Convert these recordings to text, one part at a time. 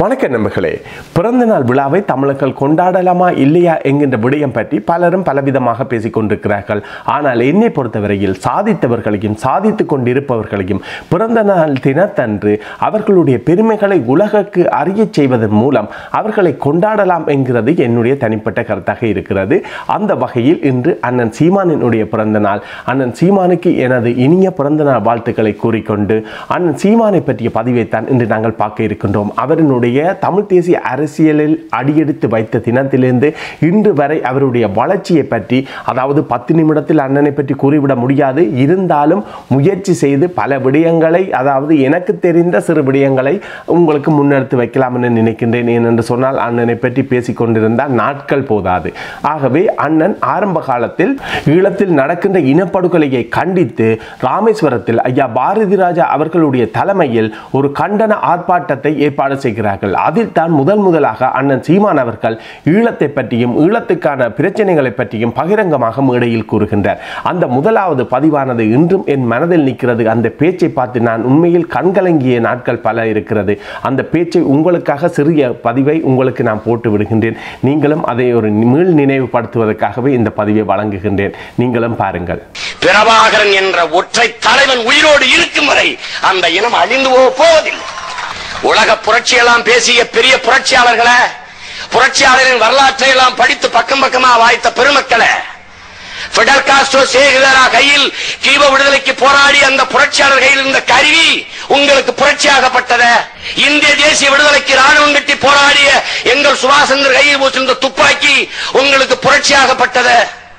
வணக்க நண்பர்களே பிறந்த நாள் விழாவை தமிழர்கள் கொண்டாடலாமா இல்லையா என்கின்ற விடயம் பற்றி பலரும் பலவிதமாக பேசிக் கொண்டிருக்கிறார்கள் ஆனால் என்னை பொறுத்தவரையில் சாதித்தவர்களையும் சாதித்துக் கொண்டிருப்பவர்களையும் பிறந்த நாள் தினத்தன்று அவர்களுடைய பெருமைகளை உலகுக்கு அறியச் செய்வதன் மூலம் அவர்களை கொண்டாடலாம் என்கிறது என்னுடைய தனிப்பட்ட கருத்தாக இருக்கிறது அந்த வகையில் இன்று அண்ணன் சீமானினுடைய பிறந்த நாள் அண்ணன் சீமானுக்கு எனது இனிய பிறந்த நாள் வாழ்த்துக்களை கூறிக்கொண்டு அண்ணன் சீமானை பற்றிய பதிவைத்தான் இன்று நாங்கள் பார்க்க இருக்கின்றோம் அவரினுடைய தமிழ் தேசிய அரசியலில் அடியெடுத்து வைத்த தினத்திலிருந்து இன்று வரை அவருடைய வளர்ச்சியை பற்றி அதாவது பத்து நிமிடத்தில் அண்ணனை பற்றி கூறிவிட முடியாது இருந்தாலும் முயற்சி செய்து பல விடயங்களை அதாவது எனக்கு தெரிந்த சிறு விடயங்களை உங்களுக்கு முன்னெடுத்து வைக்கலாம் என நினைக்கின்றேன் ஏனென்று சொன்னால் அண்ணனை பற்றி பேசிக் கொண்டிருந்தால் நாட்கள் போதாது ஆகவே அண்ணன் ஆரம்ப காலத்தில் ஈழத்தில் நடக்கின்ற இனப்படுகொலையை கண்டித்து ராமேஸ்வரத்தில் ஐயா பாரதி ராஜா அவர்களுடைய தலைமையில் ஒரு கண்டன ஆர்ப்பாட்டத்தை ஏற்பாடு செய்கிறார்கள் அதில் தான் முதல் முதலாக அண்ணன் சீமான் அவர்கள் ஈழத்தை பற்றியும் ஈழத்துக்கான பிரச்சனைகளை பற்றியும் பகிரங்கமாக மேடையில் கூறுகின்றார் அந்த முதலாவது பதிவானது இன்றும் என் மனதில் நிற்கிறது அந்த பேச்சை பார்த்து நான் உண்மையில் கண்கலங்கிய நாட்கள் பல இருக்கிறது அந்த பேச்சை உங்களுக்காக சிறிய பதிவை உங்களுக்கு நான் போட்டு விடுகின்றேன் நீங்களும் அதை ஒரு மீள் நினைவுபடுத்துவதற்காகவே இந்த பதிவை வழங்குகின்றேன் நீங்களும் பாருங்கள் பிரபாகரன் என்ற ஒற்றை தலைவன் உயிரோடு இருக்கும் வரை அந்த இனம் அழிந்து போக போவதில்லை உலக புரட்சியெல்லாம் பேசிய பெரிய புரட்சியாளர்களே புரட்சியாளரின் வரலாற்றை எல்லாம் படித்து பக்கம் பக்கமா வாய்த்த பெருமக்களே பிடல் காஸ்ட்ரோ சேகுவேரா கையில் கீப விடுதலைக்கு போராடி அந்த புரட்சியாளர் கையில் இருந்த கருவி உங்களுக்கு புரட்சியாகப்பட்டது இந்திய தேசிய விடுதலைக்கு ராணுவம் கட்டி போராடிய எங்கள் சுபாசந்தர் கையில் போட்டிருந்த துப்பாக்கி உங்களுக்கு புரட்சியாகப்பட்டது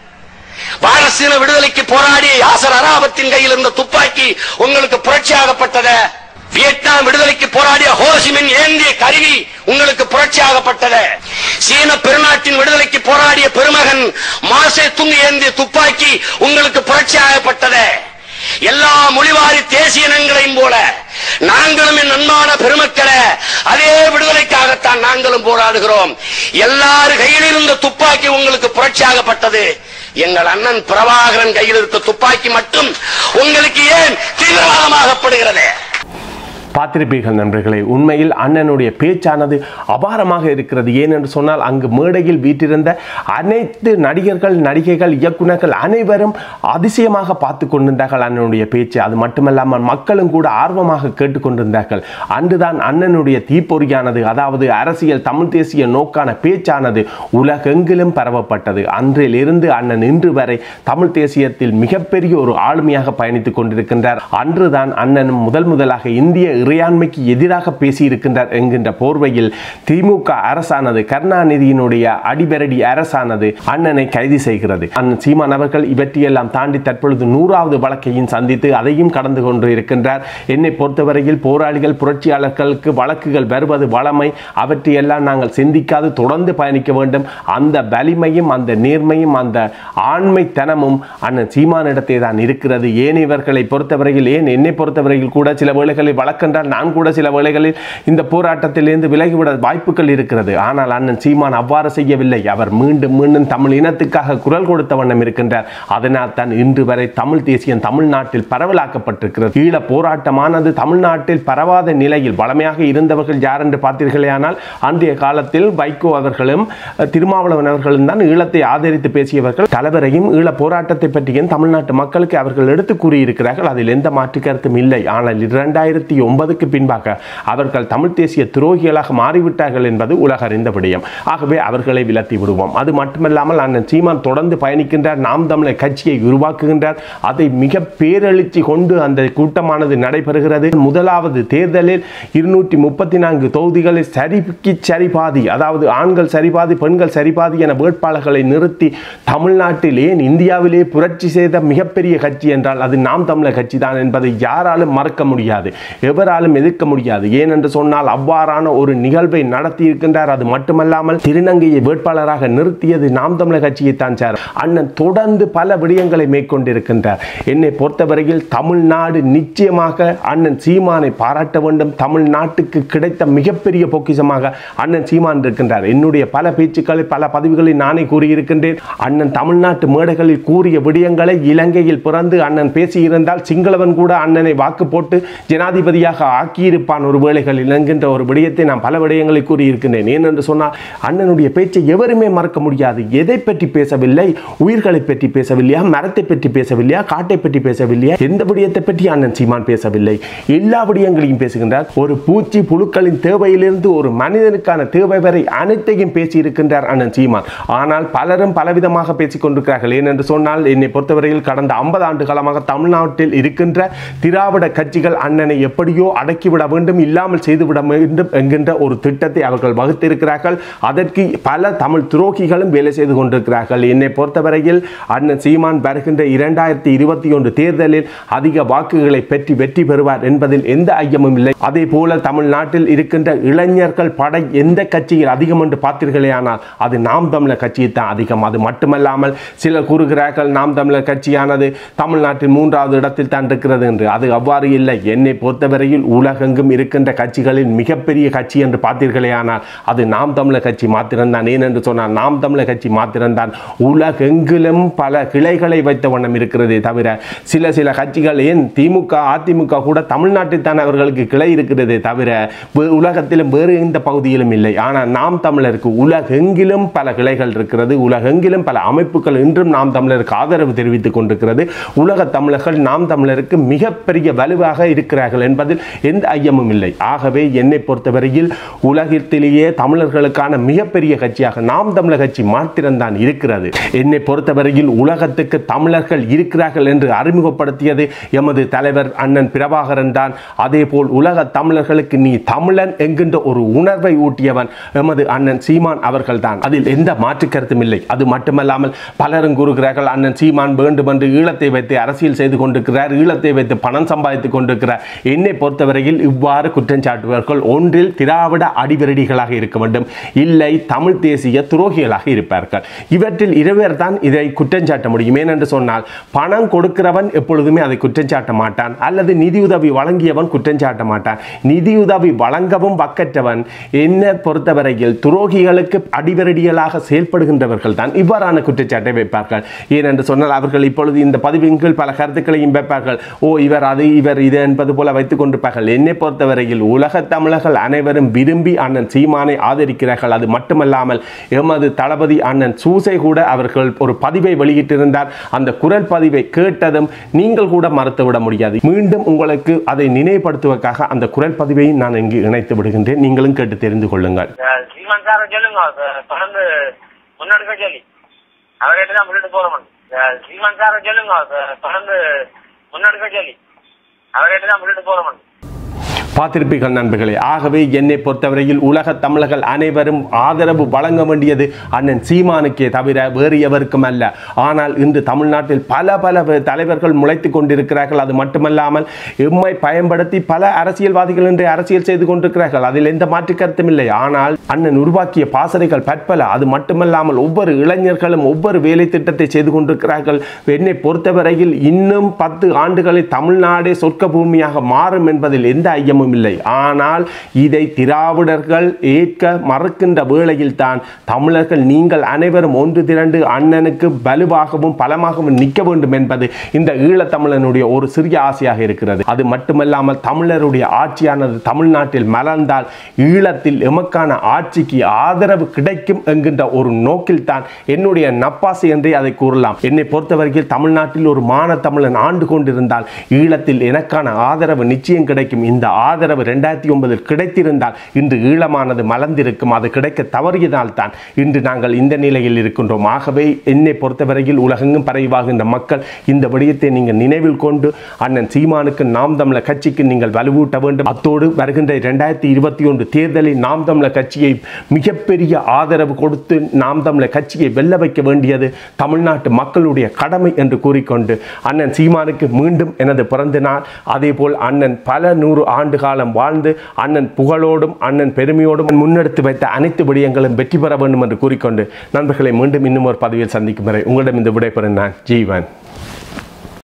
பாலஸ்தீன விடுதலைக்கு போராடிய யாசர் அராபத்தின் கையில் இருந்த துப்பாக்கி உங்களுக்கு புரட்சியாகப்பட்டது வியட்நாம் விடுதலைக்கு போராடிய ஹோசிமின் ஏந்திய கருவி உங்களுக்கு புரட்சியாகப்பட்டது சீன பெருநாட்டின் விடுதலைக்கு போராடிய பெருமகன் மாசே துங்கு ஏந்திய துப்பாக்கி உங்களுக்கு புரட்சியாகப்பட்டது எல்லா மொழிவாரி தேசிய இனங்களையும் போல நாங்களும் என் அன்பான பெருமக்களே அதே விடுதலைக்காகத்தான் நாங்களும் போராடுகிறோம் எல்லாரு கையில் இருந்த துப்பாக்கி உங்களுக்கு புரட்சியாகப்பட்டது எங்கள் அண்ணன் பிரபாகரன் கையில் இருக்க துப்பாக்கி மட்டும் உங்களுக்கு ஏன் தீவிரவாதமாகப்படுகிறது பார்த்திருப்பீர்கள் நண்பர்களே உண்மையில் அண்ணனுடைய பேச்சானது அபாரமாக இருக்கிறது ஏனென்று சொன்னால் அங்கு மேடையில் வீட்டிருந்த அனைத்து நடிகர்கள் நடிகைகள் இயக்குனர்கள் அனைவரும் அதிசயமாக பார்த்து கொண்டிருந்தார்கள் அண்ணனுடைய பேச்சு அது மட்டுமல்லாமல் மக்களும் கூட ஆர்வமாக கேட்டுக்கொண்டிருந்தார்கள் அன்றுதான் அண்ணனுடைய தீப்பொறியானது அதாவது அரசியல் தமிழ் தேசிய நோக்கான பேச்சானது உலகெங்கிலும் பரவப்பட்டது அன்றிலிருந்து அண்ணன் இன்று வரை தமிழ் தேசியத்தில் மிகப்பெரிய ஒரு ஆளுமையாக பயணித்துக் கொண்டிருக்கின்றார் அன்றுதான் அண்ணனும் முதல் முதலாக இந்திய இறையாண்மைக்கு எதிராக பேசியிருக்கின்றார் என்கின்ற போர்வையில் திமுக அரசானது கருணாநிதியினுடைய அடிபரடி அரசானது அண்ணனை கைது செய்கிறது அண்ணன் சீமான் அவர்கள் இவற்றையெல்லாம் தாண்டி தற்பொழுது நூறாவது வழக்கையும் சந்தித்து அதையும் கடந்து கொண்டு இருக்கின்றார் என்னை பொறுத்தவரையில் போராளிகள் புரட்சியாளர்களுக்கு வழக்குகள் வருவது வளமை அவற்றையெல்லாம் நாங்கள் சிந்திக்காது தொடர்ந்து பயணிக்க வேண்டும் அந்த வலிமையும் அந்த நேர்மையும் அந்த ஆண்மைத்தனமும் அண்ணன் சீமானிடத்தை தான் இருக்கிறது ஏனையவர்களை பொறுத்தவரையில் ஏன் என்னை பொறுத்தவரையில் கூட சில வேளைகளில் வழக்கென்றால் நான் கூட சில வேளைகளில் இந்த போராட்டத்திலிருந்து விலகிவிட வாய்ப்புகள் இருக்கிறது ஆனால் அண்ணன் சீமான் அவ்வாறு செய்யவில்லை அவர் மீண்டும் மீண்டும் தமிழ் இனத்துக்காக குரல் கொடுத்த வண்ணம் இருக்கின்றார் அதனால் தான் இன்று வரை தமிழ் தேசியம் தமிழ்நாட்டில் பரவலாக்கப்பட்டிருக்கிறது ஈழ போராட்டமானது தமிழ்நாட்டில் பரவாத நிலையில் வளமையாக இருந்தவர்கள் யார் என்று பார்த்தீர்களேயானால் அன்றைய காலத்தில் வைகோ அவர்களும் அஹ், திருமாவளவன் அவர்களும் தான் ஈழத்தை ஆதரித்து பேசியவர்கள் தலைவரையும் ஈழ போராட்டத்தை பற்றியும் தமிழ்நாட்டு மக்களுக்கு அவர்கள் எடுத்து கூறியிருக்கிறார்கள் அதில் எந்த மாற்று கருத்தும் இல்லை ஆனால் இரண்டாயிரத்தி ஒன்பதுக்கு பின்பாக அவர்கள் தமிழ் தேசிய துரோகிகளாக மாறிவிட்டார்கள் என்பது உலக அறிந்த விடயம் ஆகவே அவர்களை விலத்தி விடுவோம் அது மட்டுமல்லாமல் அண்ணன் சீமான் தொடர்ந்து பயணிக்கின்றார் நாம் தமிழர் கட்சியை உருவாக்குகின்றார் அதை மிக பேரெழுச்சி கொண்டு அந்த கூட்டமானது நடைபெறுகிறது முதலாவது தேர்தலில் இருநூற்றி முப்பத்தி நான்கு தொகுதிகளில் சரிக்கு சரிபாதி அதாவது ஆண்கள் சரிபாதி பெண்கள் சரிபாதி என வேட்பாளர்களை நிறுத்தி தமிழ்நாட்டில் ஏன் இந்தியாவிலே புரட்சி செய்த மிகப்பெரிய கட்சி என்றால் அது நாம் தமிழர் கட்சி தான் என்பதை யாராலும் மறக்க முடியாது எவராலும் எதிர்க்க முடியாது ஏனென்று சொன்னால் அவ்வாறான ஒரு நிகழ்வை நடத்தி இருக்கின்றார் அது மட்டுமல்லாமல் திருநங்கையை வேட்பாளராக நிறுத்தியது நாம் தமிழர் கட்சியைத்தான் சார் அண்ணன் தொடர்ந்து பல விடயங்களை மேற்கொண்டிருக்கின்றார் என்னை பொறுத்தவரையில் தமிழ்நாடு நிச்சயமாக அண்ணன் சீமானை பாராட்ட வேண்டும் தமிழ்நாட்டுக்கு கிடைத்த மிகப்பெரிய பொக்கிஷமாக அண்ணன் சீமான் இருக்கின்றார் என்னுடைய பல பேச்சுக்களை பல பதிவுகளில் நானே கூறியிருக்கின்றேன் அண்ணன் தமிழ்நாட்டு மேடைகளில் கூறிய விடயங்களை இலங்கையில் பிறந்து அண்ணன் பேசியிருந்தால் சிங்களவன் கூட அண்ணனை வாக்கு போட்டு ஜனாதிபதியாக ஆக்கியிருப்பான் ஒரு வேளைகளில் என்கின்ற ஒரு விடயத்தை நான் பல விடயங்களை கூறியிருக்கின்றேன் ஏனென்று சொன்னால் அண்ணனுடைய பேச்சை எவருமே மறக்க முடியாது எதை பற்றி பேசவில்லை உயிர்களை பற்றி பேசவில்லையா மரத்தை பற்றி பேசவில்லையா காட்டை பற்றி பேசவில்லையா எந்த விடயத்தை பற்றி அண்ணன் சீமான் பேசவில்லை எல்லா விடயங்களையும் பேசுகின்றார் ஒரு பூச்சி புழுக்களின் தேவையிலிருந்து ஒரு மனிதனுக்கான தேவை வரை அனைத்தையும் பேசி இருக்கின்றார் அண்ணன் சீமான் ஆனால் பலரும் பலவிதமாக பேசிக் கொண்டிருக்கிறார்கள் ஏனென்று சொன்னால் என்னை பொறுத்தவரையில் கடந்த ஐம்பது ஆண்டு காலமாக தமிழ்நாட்டில் இருக்கின்ற திராவிட கட்சிகள் அண்ணனை எப்படியோ அடக்கிவிட வேண்டும் இல்லாமல் செய்துவிட வேண்டும் என்கின்ற ஒரு திட்டத்தை அவர்கள் வகுத்திருக்கிறார்கள் அதற்கு பல தமிழ் துரோகிகளும் வேலை செய்து கொண்டிருக்கிறார்கள் என்னை பொறுத்தவரையில் அண்ணன் சீமான் வருகின்ற இரண்டாயிரத்தி இருபத்தி ஒன்று தேர்தலில் அதிக வாக்குகளை பெற்று வெற்றி பெறுவார் என்பதில் எந்த ஐயமும் இல்லை அதே போல தமிழ்நாட்டில் இருக்கின்ற இளைஞர்கள் படை எந்த கட்சியில் அதிகம் என்று பார்த்தீர்களே ஆனால் அது நாம் தமிழர் கட்சியில் தான் அதிகம் அது மட்டுமல்லாமல் சிலர் கூறுகிறார்கள் நாம் தமிழர் கட்சியானது தமிழ்நாட்டில் மூன்றாவது இடத்தில் தான் இருக்கிறது என்று அது அவ்வாறு இல்லை என்னை பொறுத்தவரையில் உலகெங்கும் இருக்கின்ற கட்சிகளில் மிகப்பெரிய கட்சி என்று பார்த்தீர்களே ஆனால் அது நாம் தமிழர் கட்சி மாத்திரம்தான் ஏனென்று சொன்னால் நாம் தமிழர் கட்சி மாத்திரம்தான் உலகெங்கிலும் பல கிளைகளை வைத்த வண்ணம் இருக்கிறதே தவிர சில சில கட்சிகள் ஏன் திமுக அதிமுக கூட தமிழ்நாட்டில் தான் அவர்களுக்கு கிளை இருக்கிறதே தவிர வே- உலகத்திலும் வேறு எந்த பகுதியிலும் இல்லை ஆனால் நாம் தமிழருக்கு உலகெங்கிலும் பல கிளைகள் இருக்கிறது உலகெங்கிலும் பல அமைப்புகள் இன்றும் நாம் தமிழருக்கு ஆதரவு தெரிவித்துக் கொண்டிருக்கிறது உலக தமிழர்கள் நாம் தமிழருக்கு மிகப்பெரிய வலுவாக இருக்கிறார்கள் என்பதில் எந்த ஐயமும் இல்லை ஆகவே என்னை பொறுத்தவரையில் உலகத்திலேயே தமிழர்களுக்கான மிகப்பெரிய கட்சியாக நாம் தமிழர் கட்சி மாத்திரம்தான் இருக்கிறது என்னை பொறுத்தவரையில் உலகத்துக்கு தமிழர்கள் இருக்கிறார்கள் என்று அறிமுகப்படுத்தியது எமது தலைவர் அண்ணன் பிரபாகரன் தான் அதே போல் உலக தமிழர்களுக்கு நீ தமிழன் என்கின்ற ஒரு உணர்வை ஊட்டியவன் எமது அண்ணன் சீமான் அவர்கள் தான் அதில் எந்த மாற்று கருத்தும் இல்லை அது மட்டுமல்லாமல் பலரும் கூறுகிறார்கள் அண்ணன் சீமான் வேண்டும் என்று ஈழத்தை வைத்து அரசியல் செய்து கொண்டிருக்கிறார் ஈழத்தை வைத்து பணம் சம்பாதித்துக் கொண்டிருக்கிறார் என்னை பொறுத்தவரையில் இவ்வாறு குற்றம் சாட்டுவார்கள் ஒன்றில் திராவிட அடிவரடிகளாக இருக்க வேண்டும் இல்லை தமிழ் தேசிய துரோகிகளாக இருப்பார்கள் இவற்றில் இருவர் தான் இதை குற்றம் சாட்ட முடியும் ஏனென்று சொன்னால் பணம் கொடுக்கிறவன் எப்பொழுதுமே அதை குற்றம் சாட்ட மாட்டான் அல்லது நிதியுதவி வழங்கியவன் குற்றம் சாட்ட மாட்டான் நிதியுதவி வழங்கவும் வக்கற்றவன் என்னை பொறுத்தவரையில் துரோகிகளுக்கு அடிவரடிகளாக செயல்படுகின்றவர்கள் தான் இவ்வாறான குற்றச்சாட்டை வைப்பார்கள் ஏனென்று சொன்னால் அவர்கள் இப்பொழுது இந்த பதிவின் கீழ் பல கருத்துக்களையும் வைப்பார்கள் ஓ இவர் அது இவர் இது என்பது போல வைத்துக் கொண்டிருப்பார்கள் என்னை பொறுத்தவரையில் உலக தமிழர்கள் அனைவரும் விரும்பி அண்ணன் சீமானை ஆதரிக்கிறார்கள் அது மட்டுமல்லாமல் எமது தளபதி அண்ணன் சூசை கூட அவர்கள் ஒரு பதிவை வெளியிட்டிருந்தார் அந்த குரல் பதிவை கேட்டதும் நீங்கள் கூட மறுத்துவிட முடியாது மீண்டும் உங்களுக்கு அதை நினைவுபடுத்துவதற்காக அந்த குரல் பதிவை நான் இங்கு இணைத்து விடுகின்றேன் நீங்களும் கேட்டு தெரிந்து கொள்ளுங்கள் அஹ் சீமான் சார சொல்லுங்க அஹ் தொடர்ந்து முன்னெடுக்க சொல்லி அவர்கிட்ட தான் முன்னிட்டு போறோம் சீமான் சார சொல்லுங்க அஹ் தொடர்ந்து முன்னெடுக்க சொல்லி அவர்கிட்ட தான் முன்னிட்டு போறோம் பார்த்திருப்பீர்கள் நண்பர்களே ஆகவே என்னை பொறுத்தவரையில் உலக தமிழர்கள் அனைவரும் ஆதரவு வழங்க வேண்டியது அண்ணன் சீமானுக்கே தவிர வேறு எவருக்கும் அல்ல ஆனால் இன்று தமிழ்நாட்டில் பல பல வே- தலைவர்கள் முளைத்துக் கொண்டிருக்கிறார்கள் அது மட்டுமல்லாமல் எம்மை பயன்படுத்தி பல அரசியல்வாதிகள் இன்று அரசியல் செய்து கொண்டிருக்கிறார்கள் அதில் எந்த மாற்று கருத்தும் இல்லை ஆனால் அண்ணன் உருவாக்கிய பாசறைகள் பற்பல அது மட்டுமல்லாமல் ஒவ்வொரு இளைஞர்களும் ஒவ்வொரு வேலை திட்டத்தை செய்து கொண்டிருக்கிறார்கள் என்னை பொறுத்தவரையில் இன்னும் பத்து ஆண்டுகளில் தமிழ்நாடே சொர்க்க பூமியாக மாறும் என்பதில் எந்த ஐயமும் இல்லை ஆனால் இதை திராவிடர்கள் ஏற்க மறுக்கின்ற வேளையில் தான் தமிழர்கள் நீங்கள் அனைவரும் ஒன்று திரண்டு அண்ணனுக்கு வலுவாகவும் பலமாகவும் நிற்க வேண்டும் என்பது இந்த ஈழத்தமிழனுடைய ஒரு சிறிய ஆசையாக இருக்கிறது அது மட்டுமல்லாமல் தமிழருடைய ஆட்சியானது தமிழ்நாட்டில் மலர்ந்தால் ஈழத்தில் எமக்கான ஆட்சிக்கு ஆதரவு கிடைக்கும் என்கின்ற ஒரு நோக்கில் தான் என்னுடைய நப்பாசை என்றே அதை கூறலாம் என்னை பொறுத்தவரையில் தமிழ்நாட்டில் ஒரு மான தமிழன் ஆண்டு கொண்டிருந்தால் ஈழத்தில் எனக்கான ஆதரவு நிச்சயம் கிடைக்கும் இந்த ஆதரவு ரெண்டாயிரத்தி ஒன்பதில் கிடைத்திருந்தால் இன்று ஈழமானது மலர்ந்திருக்கும் அது கிடைக்க தவறியதால் தான் இன்று நாங்கள் இந்த நிலையில் இருக்கின்றோம் ஆகவே என்னை பொறுத்தவரையில் உலகெங்கும் பரவிவாகின்ற மக்கள் இந்த விடயத்தை நீங்கள் நினைவில் கொண்டு அண்ணன் சீமானுக்கு நாம் தமிழர் கட்சிக்கு நீங்கள் வலுவூட்ட வேண்டும் அத்தோடு வருகின்ற இரண்டாயிரத்தி இருபத்தி ஒன்று தேர்தலில் நாம் தமிழர் கட்சியை மிகப்பெரிய ஆதரவு கொடுத்து நாம் தமிழர் கட்சியை வெல்ல வைக்க வேண்டியது தமிழ்நாட்டு மக்களுடைய கடமை என்று கூறிக்கொண்டு அண்ணன் சீமானுக்கு மீண்டும் எனது பிறந்த நாள் அதேபோல் அண்ணன் பல நூறு ஆண்டு காலம் வாழ்ந்து அண்ணன் புகழோடும் அண்ணன் பெருமையோடும் முன்னெடுத்து வைத்த அனைத்து விடயங்களும் வெற்றி பெற வேண்டும் என்று கூறிக்கொண்டு நண்பர்களை மீண்டும் இன்னும் ஒரு பதவியில் சந்திக்கும் வரை உங்களிடம் இந்த விடைபெறும் நான் ஜீவன்